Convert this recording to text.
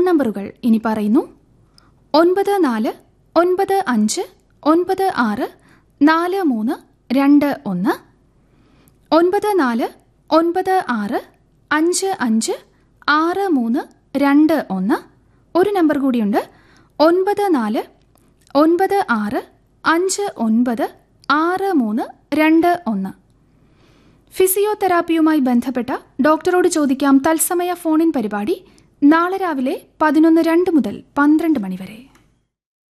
നമ്പറുകൾ ഇനി പറയുന്നു ഒൻപത് നാല് ഒൻപത് അഞ്ച് ഒൻപത് ആറ് നാല് മൂന്ന് രണ്ട് ഒന്ന് ഒൻപത് നാല് ഒൻപത് ആറ് അഞ്ച് അഞ്ച് ആറ് മൂന്ന് രണ്ട് ഒന്ന് ഒരു നമ്പർ കൂടിയുണ്ട് ഒൻപത് നാല് ഒൻപത് ആറ് അഞ്ച് ഒൻപത് ആറ് മൂന്ന് രണ്ട് ഒന്ന് ഫിസിയോതെറാപ്പിയുമായി ബന്ധപ്പെട്ട ഡോക്ടറോട് ചോദിക്കാം തത്സമയ ഫോണിൻ പരിപാടി നാളെ രാവിലെ പതിനൊന്ന് രണ്ട് മുതൽ പന്ത്രണ്ട് മണിവരെ